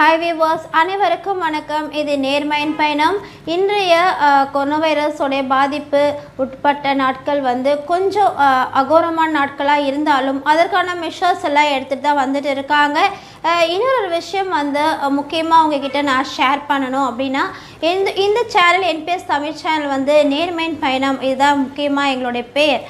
Hi viewers அனைவருக்கும் வணக்கம் இது நேர்மையின் பயணம் இன்றைய அஹ், கொரோனா வைரஸோடைய பாதிப்பு உட்பட்ட நாட்கள் வந்து கொஞ்சம் அஹ், அகோரமான நாட்களாக இருந்தாலும் அதற்கான மெஷர்ஸ் எல்லாம் எடுத்துகிட்டு தான் வந்துட்டு இருக்காங்க அஹ், இன்னொரு விஷயம் வந்து முக்கியமாக உங்ககிட்ட நான் ஷேர் பண்ணணும் அப்படின்னா இந்த இந்த சேனல் என்பிஎஸ் தமிழ் சேனல் வந்து நேர்மையின் பயணம் இதுதான் முக்கியமாக எங்களுடைய பெயர்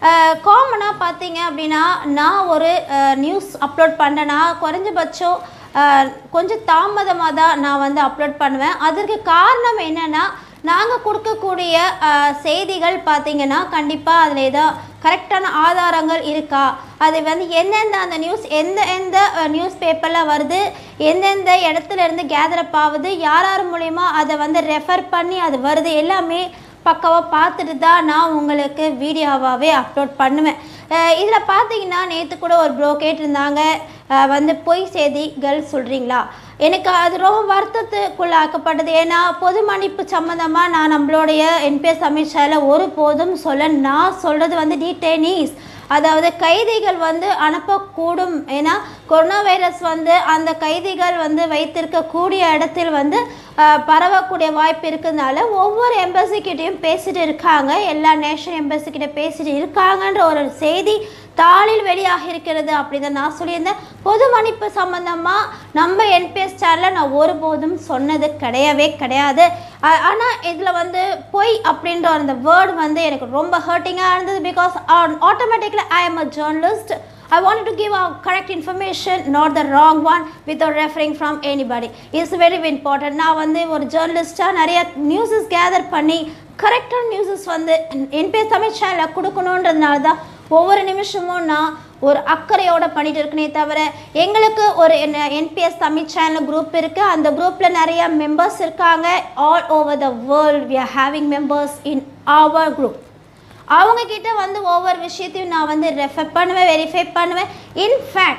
காமனாக பார்த்தீங்க அப்படின்னா நான் ஒரு நியூஸ் அப்லோட் பண்ணேன்னா குறைஞ்சபட்சம் அஹ், கொஞ்சம் தாமதமாக தான் நான் வந்து அப்லோட் பண்ணுவேன் அதற்கு காரணம் என்னென்னா நாங்கள் கொடுக்கக்கூடிய அஹ், செய்திகள் பார்த்தீங்கன்னா கண்டிப்பாக அதில் ஏதோ கரெக்டான ஆதாரங்கள் இருக்கா அது வந்து எந்தெந்த அந்த நியூஸ் எந்த எந்த நியூஸ் பேப்பரில் வருது எந்தெந்த இடத்துல இருந்து கேதர் அப் ஆகுது யார் யார் மூலிமா அதை வந்து ரெஃபர் பண்ணி அது வருது எல்லாமே பக்காவாக பார்த்துட்டு தான் நான் உங்களுக்கு வீடியோவாகவே அப்லோட் பண்ணுவேன் இதில் பார்த்தீங்கன்னா நேற்று கூட ஒரு ப்ரோ கேட்டிருந்தாங்க அஹ் வந்து பொய் செய்திகள் சொல்கிறீங்களா எனக்கு அது ரொம்ப வருத்தத்துக்குள்ளாக்கப்பட்டது ஏன்னா பொது மன்னிப்பு சம்மந்தமாக நான் நம்மளுடைய என்பிஎஸ் அமைச்சரில் ஒருபோதும் சொல்ல நான் சொல்கிறது வந்து டீடைனீஸ் அதாவது கைதிகள் வந்து அனுப்பக்கூடும் ஏன்னா கொரோனா வைரஸ் வந்து அந்த கைதிகள் வந்து வைத்திருக்கக்கூடிய இடத்தில் வந்து அஹ், பரவக்கூடிய வாய்ப்பு இருக்கிறதுனால ஒவ்வொரு எம்பசிக்கிட்டையும் பேசிட்டு இருக்காங்க எல்லா நேஷனல் எம்பசிக்கிட்ட பேசிட்டு இருக்காங்கன்ற ஒரு செய்தி தாளில் வெளியாக இருக்கிறது அப்படின்னு நான் சொல்லியிருந்தேன் பொது மன்னிப்பு சம்மந்தமாக நம்ம என்பிஎஸ் சேனலில் நான் ஒருபோதும் சொன்னது கிடையவே கிடையாது ஆனால் இதில் வந்து பொய் அப்படின்ற அந்த வேர்டு வந்து எனக்கு ரொம்ப ஹர்ட்டிங்காக இருந்தது because automatically I am a journalist I wanted to give a correct information, not the wrong one, without referring from anybody. It's very important. நான் வந்து ஒரு ஜேர்னலிஸ்டாக நிறைய நியூஸஸ் கேதர் பண்ணி கரெக்டான நியூஸஸ் வந்து என்பிஎஸ் தமிழ் சேனலில் கொடுக்கணுன்றதுனால தான் ஒவ்வொரு நிமிஷமும் நான் ஒரு அக்கறையோட பண்ணிட்டு இருக்கனே தவிர எங்களுக்கு ஒரு என்பிஎஸ் தமிழ் சேனல் குரூப் இருக்குது அந்த குரூப்பில் நிறைய மெம்பர்ஸ் இருக்காங்க all over the world we are having members in our group அவங்க கிட்ட வந்து ஒவ்வொரு விஷயத்தையும் நான் வந்து ரெஃபர் பண்ணுவேன் வெரிஃபை பண்ணுவேன் in fact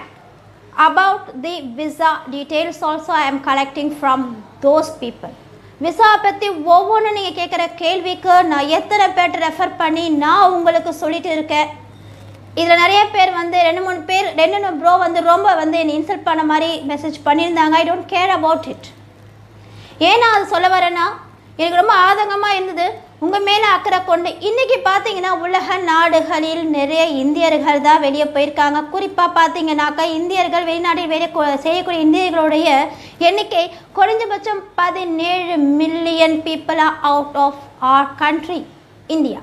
about the visa details also I am collecting from those people visa பற்றி ஒவ்வொன்றும் நீங்கள் கேட்குற கேள்விக்கு நான் எத்தனை பேர்ட்ட ரெஃபர் பண்ணி நான் உங்களுக்கு சொல்லிட்டு இருக்கேன் இதில் நிறைய பேர் வந்து ரெண்டு மூணு பேர் ரெண்டு மூணு ப்ரோ வந்து ரொம்ப வந்து என்னை இன்சல்ட் பண்ண மாதிரி மெசேஜ் பண்ணியிருந்தாங்க I don't care about it ஏன் நான் அது சொல்ல வரேன்னா எனக்கு ரொம்ப ஆதங்கமாக இருந்தது உங்கள் மேலே அக்கறை கொண்டு இன்றைக்கி பார்த்தீங்கன்னா உலக நாடுகளில் நிறைய இந்தியர்கள் தான் வெளியே போயிருக்காங்க குறிப்பாக பார்த்தீங்கன்னாக்கா இந்தியர்கள் வெளிநாட்டில் வெளியே கொ- செய்யக்கூடிய இந்தியர்களுடைய எண்ணிக்கை குறைஞ்சபட்சம் பதினேழு மில்லியன் பீப்புளாக out of our country India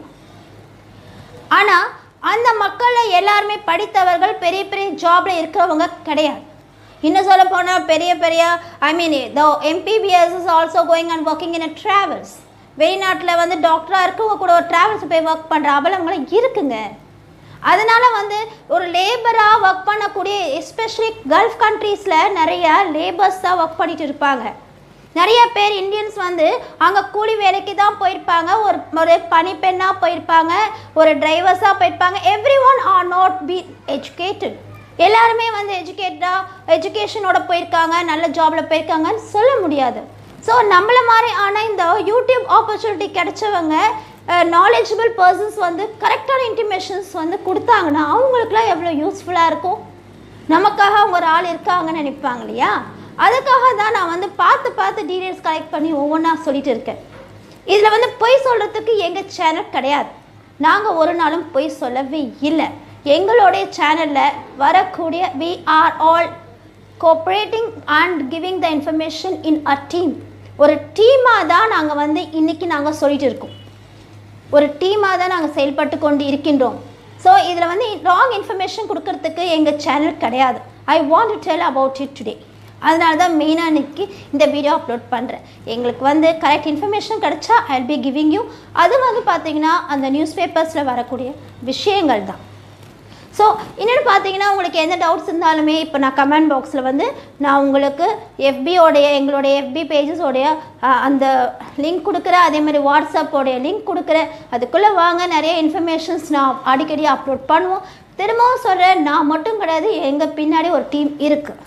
ஆனால் அந்த மக்களில் எல்லாருமே படித்தவர்கள் பெரிய பெரிய ஜாபில் இருக்கிறவங்க கிடையாது இன்னும் சொல்ல போனால் பெரிய பெரிய I mean the MBBS is also going and working in a travels வெளிநாட்டில் வந்து டாக்டராக இருக்கவங்க கூட ஒரு ட்ராவல்ஸ் போய் ஒர்க் பண்ணுற அபலங்களும் இருக்குங்க அதனால வந்து ஒரு லேபராக ஒர்க் பண்ணக்கூடிய எஸ்பெஷலி கல்ஃப் கண்ட்ரீஸில் நிறைய லேபர்ஸ் தான் ஒர்க் பண்ணிட்டு இருப்பாங்க நிறைய பேர் இந்தியன்ஸ் வந்து அங்கே கூலி வேலைக்கு தான் போயிருப்பாங்க ஒரு ஒரு பணிப்பெண்ணாக போயிருப்பாங்க ஒரு டிரைவர்ஸாக போயிருப்பாங்க everyone are not be educated எல்லாருமே வந்து எஜுகேட்டடாக எஜுகேஷனோட போயிருக்காங்க நல்ல ஜாபில் போயிருக்காங்கன்னு சொல்ல முடியாது ஸோ நம்மள மாதிரி ஆனால் இந்த யூடியூப் ஆப்பர்ச்சுனிட்டி கிடைச்சவங்க நாலேஜபிள் பர்சன்ஸ் வந்து கரெக்டான இன்டிமேஷன்ஸ் வந்து கொடுத்தாங்கன்னா அவங்களுக்குலாம் எவ்வளோ யூஸ்ஃபுல்லாக இருக்கும் நமக்காக அவங்க ஒரு ஆள் இருக்காங்கன்னு நினைப்பாங்க இல்லையா அதுக்காக தான் நான் வந்து பார்த்து பார்த்து டீடைல்ஸ் கலெக்ட் பண்ணி ஒவ்வொன்றா சொல்லிட்டு இருக்கேன் இதில் வந்து பொய் சொல்கிறதுக்கு எங்கள் சேனல் கிடையாது நாங்கள் ஒரு நாளும் பொய் சொல்லவே இல்லை எங்களுடைய சேனலில் வரக்கூடிய we are all cooperating and giving the information in a team ஒரு டீமாக தான் நாங்கள் வந்து இன்றைக்கி நாங்கள் சொல்லிட்டு இருக்கோம் ஒரு டீமாக தான் நாங்கள் செயல்பட்டு கொண்டு இருக்கின்றோம் ஸோ இதில் வந்து ராங் இன்ஃபர்மேஷன் கொடுக்கறதுக்கு எங்கள் சேனல் கிடையாது I want to tell about it today அதனால தான் மெயினாக இன்னைக்கு இந்த வீடியோ அப்லோட் பண்ணுறேன் எங்களுக்கு வந்து கரெக்ட் இன்ஃபர்மேஷன் கிடைச்சா ஐ பி கிவிங் யூ அது வந்து பார்த்தீங்கன்னா அந்த நியூஸ் பேப்பர்ஸில் வரக்கூடிய விஷயங்கள் தான் ஸோ இன்னொன்று பார்த்தீங்கன்னா உங்களுக்கு எந்த டவுட்ஸ் இருந்தாலுமே இப்போ நான் கமெண்ட் பாக்ஸில் வந்து நான் உங்களுக்கு எஃபியோடைய எங்களுடைய எஃபி பேஜஸோடைய அந்த லிங்க் கொடுக்குறேன் அதே மாதிரி வாட்ஸ்அப்போடைய லிங்க் கொடுக்குறேன் அதுக்குள்ளே வாங்க நிறைய இன்ஃபர்மேஷன்ஸ் நான் அடிக்கடி அப்லோட் பண்ணுவோம் திரும்பவும் சொல்கிறேன் நான் மட்டும் கிடையாது எங்கள் பின்னாடி ஒரு டீம் இருக்குது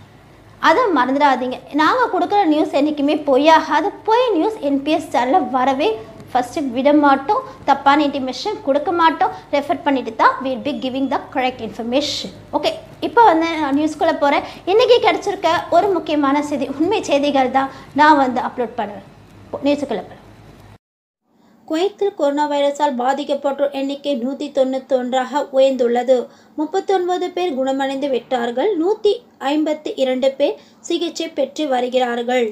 அதை மறந்துடாதீங்க நாங்கள் கொடுக்குற நியூஸ் என்றைக்குமே பொய்யாகாது பொய் நியூஸ் என்பிஎஸ் சேனலில் வரவே ஃபஸ்ட்டு விட மாட்டோம் தப்பான இன்டிமேஷன் கொடுக்க மாட்டோம் ரெஃபர் பண்ணிட்டு தான் will be giving the correct information okay இப்போ வந்து நான் நியூஸ்குள்ளே போகிறேன் இன்றைக்கி கிடச்சிருக்க ஒரு முக்கியமான செய்தி உண்மை செய்திகள் தான் நான் வந்து அப்லோட் பண்ணுவேன் நியூஸுக்குள்ளே போகிறேன் குவைத்தில் கொரோனா வைரஸால் பாதிக்கப்பட்டோர் எண்ணிக்கை நூற்றி தொண்ணூத்தொன்றாக உயர்ந்துள்ளது முப்பத்தொன்பது பேர் குணமடைந்து விட்டார்கள் நூற்றி ஐம்பத்தி இரண்டு பேர் சிகிச்சை பெற்று வருகிறார்கள்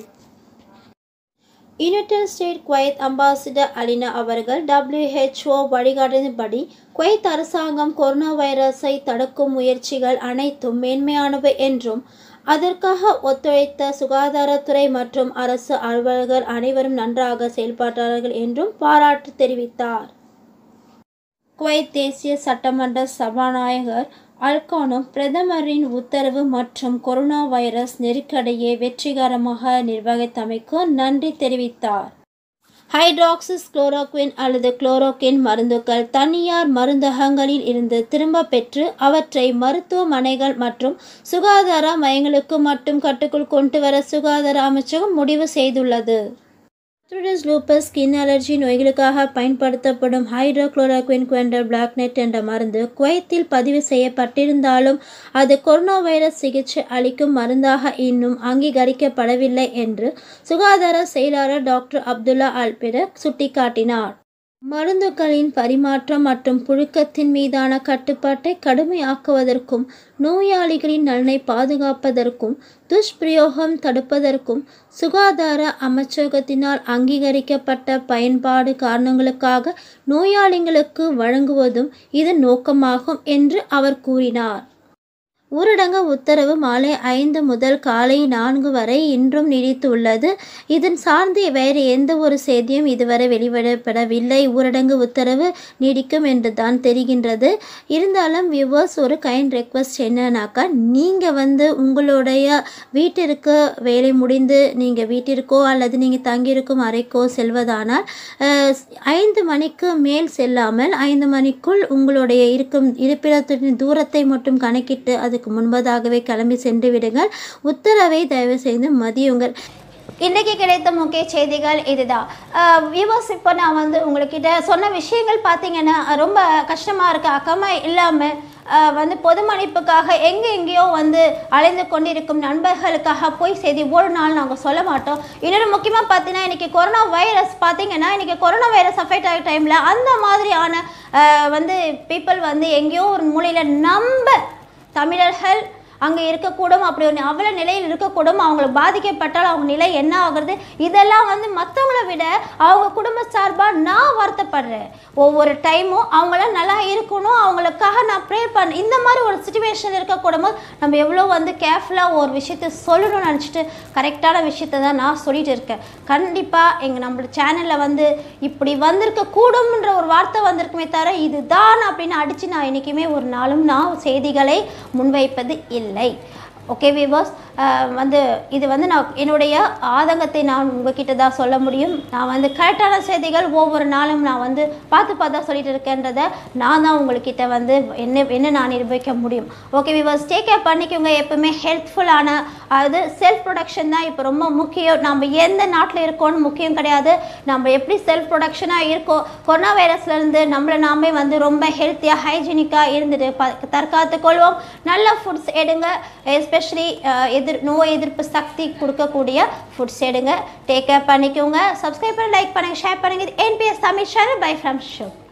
united state Kuwait ambassador Alina அவர்கள் டபிள்யூஹெச்ஓ வழிகாட்டின்படி குவைத் அரசாங்கம் கொரோனா வைரஸை தடுக்கும் முயற்சிகள் அனைத்தும் மேன்மையானவை என்றும் அதற்காக ஒத்துழைத்த சுகாதாரத்துறை மற்றும் அரசு அலுவலர்கள் அனைவரும் நன்றாக செயல்பட்டார்கள் என்றும் பாராட்டு தெரிவித்தார் குவைத் தேசிய சட்டமன்ற சபாநாயகர் அல்கானும் பிரதமரின் உத்தரவு மற்றும் கொரோனா வைரஸ் நெருக்கடியை வெற்றிகரமாக நிர்வகித்தமைக்கு நன்றி தெரிவித்தார் ஹைட்ராக்சிஸ் குளோரோக்வின் அல்லது குளோரோக்கின் மருந்துகள் தனியார் மருந்தகங்களில் இருந்து திரும்ப பெற்று அவற்றை மருத்துவமனைகள் மற்றும் சுகாதார மையங்களுக்கு மட்டும் கட்டுக்குள் கொண்டு வர சுகாதார அமைச்சகம் முடிவு செய்துள்ளது ஆர்த்ரிட்டிஸ் லூப்பஸ் ஸ்கின் அலர்ஜி நோய்களுக்காக பயன்படுத்தப்படும் ஹைட்ரோக்ளோரோக்வின் குவெண்டர் பிளாக்நெட் என்ற மருந்து குவைத்தில் பதிவு செய்யப்பட்டிருந்தாலும் அது கொரோனா வைரஸ் சிகிச்சை அளிக்கும் மருந்தாக இன்னும் அங்கீகரிக்கப்படவில்லை என்று சுகாதார செயலாளர் டாக்டர் அப்துல்லா அல்பிர சுட்டிக்காட்டினார் மருந்துகளின் பரிமாற்றம் மற்றும் புழுக்கத்தின் மீதான கட்டுப்பாட்டை கடுமையாக்குவதற்கும் நோயாளிகளின் நலனை பாதுகாப்பதற்கும் துஷ்பிரயோகம் தடுப்பதற்கும் சுகாதார அமைச்சகத்தினால் அங்கீகரிக்கப்பட்ட பயன்பாடு காரணங்களுக்காக நோயாளிகளுக்கு வழங்குவதும் இதன் நோக்கமாகும் என்று அவர் கூறினார் ஊரடங்கு உத்தரவு மாலை ஐந்து முதல் காலை நான்கு வரை இன்றும் நீடித்துள்ளது இதன் சார்ந்து வேறு எந்த ஒரு செய்தியும் இதுவரை வெளியிடப்படவில்லை ஊரடங்கு உத்தரவு நீடிக்கும் என்று தான் தெரிகின்றது இருந்தாலும் வியூவர்ஸ் ஒரு கைண்ட் ரெக்வஸ்ட் என்னன்னாக்கா நீங்கள் வந்து உங்களுடைய வீட்டிற்கு வேலை முடிந்து நீங்கள் வீட்டிற்கோ அல்லது நீங்கள் தங்கியிருக்கும் அறைக்கோ செல்வதானால் ஐந்து மணிக்கு மேல் செல்லாமல் ஐந்து மணிக்குள் உங்களுடைய இருக்கும் இருப்பிடத்தின் தூரத்தை மட்டும் கணக்கிட்டு அதுக்கு முன்பதாகவே கிளம்பி சென்று விடுங்கள் உத்தரவை தயவு செய்து மதியுங்கள் இன்றைக்கு கிடைத்த முக்கிய செய்திகள் இதுதான் வியூவர்ஸ் இப்போ நான் வந்து உங்கள்கிட்ட சொன்ன விஷயங்கள் பார்த்தீங்கன்னா ரொம்ப கஷ்டமாக இருக்கு அக்கமாக இல்லாமல் வந்து பொது மன்னிப்புக்காக எங்கே எங்கேயோ வந்து அலைந்து கொண்டிருக்கும் நண்பர்களுக்காக போய் செய்தி ஒரு நாள் நாங்கள் சொல்ல மாட்டோம் இன்னொரு முக்கியமாக பார்த்தீங்கன்னா இன்றைக்கி கொரோனா வைரஸ் பார்த்தீங்கன்னா இன்றைக்கி கொரோனா வைரஸ் அஃபெக்ட் ஆகிற டைமில் அந்த மாதிரியான வந்து பீப்புள் வந்து எங்கேயோ ஒரு மூலையில் நம்ம தமிழர்கள் அங்கே இருக்கக்கூடும் அப்படி ஒரு அவல நிலையில் இருக்கக்கூடும் அவங்களுக்கு பாதிக்கப்பட்டால் அவங்க நிலை என்ன ஆகுறது இதெல்லாம் வந்து மற்றவங்கள விட அவங்க குடும்ப சார்பாக நான் வருத்தப்படுறேன் ஒவ்வொரு டைமும் அவங்களாம் நல்லா இருக்கணும் அவங்களுக்காக நான் ப்ரே பண்ண இந்த மாதிரி ஒரு சுச்சுவேஷன் இருக்கக்கூடும் போது நம்ம எவ்வளோ வந்து கேர்ஃபுல்லாக ஒரு விஷயத்த சொல்லணும்னு நினச்சிட்டு கரெக்டான விஷயத்த தான் நான் சொல்லிட்டு இருக்கேன் கண்டிப்பாக எங்கள் நம்மளோட சேனலில் வந்து இப்படி வந்திருக்க கூடும்ன்ற ஒரு வார்த்தை வந்திருக்குமே தவிர இதுதான் அப்படின்னு அடித்து நான் என்றைக்குமே ஒரு நாளும் நான் செய்திகளை முன்வைப்பது இல்லை ஓகே விவர்ஸ் வந்து இது வந்து நான் என்னுடைய ஆதங்கத்தை நான் உங்ககிட்ட தான் சொல்ல முடியும் நான் வந்து கரெக்டான செய்திகள் ஒவ்வொரு நாளும் நான் வந்து பார்த்து பார்த்தா சொல்லிட்டு இருக்கேன்றத நான் தான் உங்கள்கிட்ட வந்து என்ன என்ன நான் நிரூபிக்க முடியும் ஓகே விவர்ஸ் டேக் கேர் பண்ணிக்கோங்க எப்பவுமே ஹெல்ப்ஃபுல்லான அது செல்ஃப் ப்ரொடக்ஷன் தான் இப்போ ரொம்ப முக்கியம் நம்ம எந்த நாட்டில் இருக்கோன்னு முக்கியம் கிடையாது நம்ம எப்படி செல்ஃப் ப்ரொடக்ஷனாக இருக்கோம் கொரோனா வைரஸ்லேருந்து நம்மளை நாமே வந்து ரொம்ப ஹெல்த்தியாக ஹைஜீனிக்காக இருந்துட்டு ப தற்காத்து கொள்வோம் நல்ல ஃபுட்ஸ் எடுங்க எஸ்பெஷலி எதிர் நோய் எதிர்ப்பு சக்தி கொடுக்கக்கூடிய ஃபுட்ஸ் எடுங்க டேக் கேர் பண்ணிக்கோங்க சப்ஸ்கிரைப் பண்ணி லைக் பண்ணுங்கள் ஷேர் பண்ணுங்கள் NBS Tamil channel bye from show